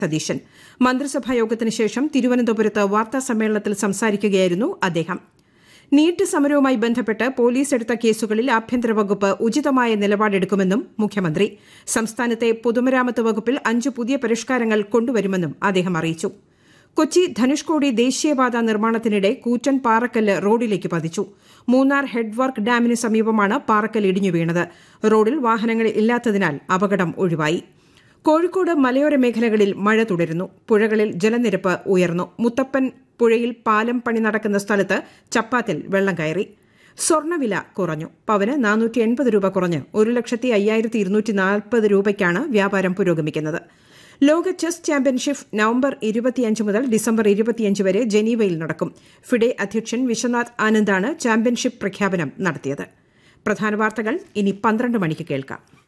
സതീശൻ മന്ത്രിസഭാ യോഗത്തിന് ശേഷം തിരുവനന്തപുരത്ത് വാർത്താ സമ്മേളനത്തിൽ സംസാരിക്കുകയായിരുന്നു അദ്ദേഹം നീറ്റ് സമരവുമായി ബന്ധപ്പെട്ട് പോലീസ് എടുത്ത കേസുകളിൽ ആഭ്യന്തര വകുപ്പ് ഉചിതമായ നിലപാടെടുക്കുമെന്നും മുഖ്യമന്ത്രി സംസ്ഥാനത്തെ പൊതുമരാമത്ത് വകുപ്പിൽ അഞ്ച് പുതിയ പരിഷ്കാരങ്ങൾ കൊണ്ടുവരുമെന്നും അദ്ദേഹം അറിയിച്ചു കൊച്ചി ധനുഷ്കോടി ദേശീയപാത നിർമ്മാണത്തിനിടെ കൂറ്റൻ പാറക്കല്ല് റോഡിലേക്ക് പതിച്ചു മൂന്നാർ ഹെഡ് വർക്ക് ഡാമിന് സമീപമാണ് പാറക്കല്ല് ഇടിഞ്ഞു വീണത് റോഡിൽ വാഹനങ്ങൾ ഇല്ലാത്തതിനാൽ അപകടം ഒഴിവായി കോഴിക്കോട് മലയോര മേഖലകളിൽ മഴ തുടരുന്നു പുഴകളിൽ ജലനിരപ്പ് ഉയർന്നു മുത്തപ്പൻ പുഴയിൽ പാലം പണി നടക്കുന്ന സ്ഥലത്ത് ചപ്പാത്തിൽ വെള്ളം കയറി സ്വർണ്ണവില കുറഞ്ഞു പവന് നാനൂറ്റി എൺപത് രൂപ കുറഞ്ഞ് ഒരു ലക്ഷത്തി അയ്യായിരത്തി ഇരുന്നൂറ്റി നാൽപ്പത് രൂപയ്ക്കാണ് വ്യാപാരം പുരോഗമിക്കുന്നത് ലോക ചെസ് ചാമ്പ്യൻഷിപ്പ് നവംബർ ഇരുപത്തിയഞ്ച് മുതൽ ഡിസംബർ ഇരുപത്തിയഞ്ച് വരെ ജനീവയിൽ നടക്കും ഫിഡെ അധ്യക്ഷൻ വിശ്വനാഥ് ആനന്ദാണ് ചാമ്പ്യൻഷിപ്പ് പ്രഖ്യാപനം നടത്തിയത് പ്രധാന വാർത്തകൾ ഇനി പന്ത്രണ്ട് മണിക്ക് കേൾക്കാം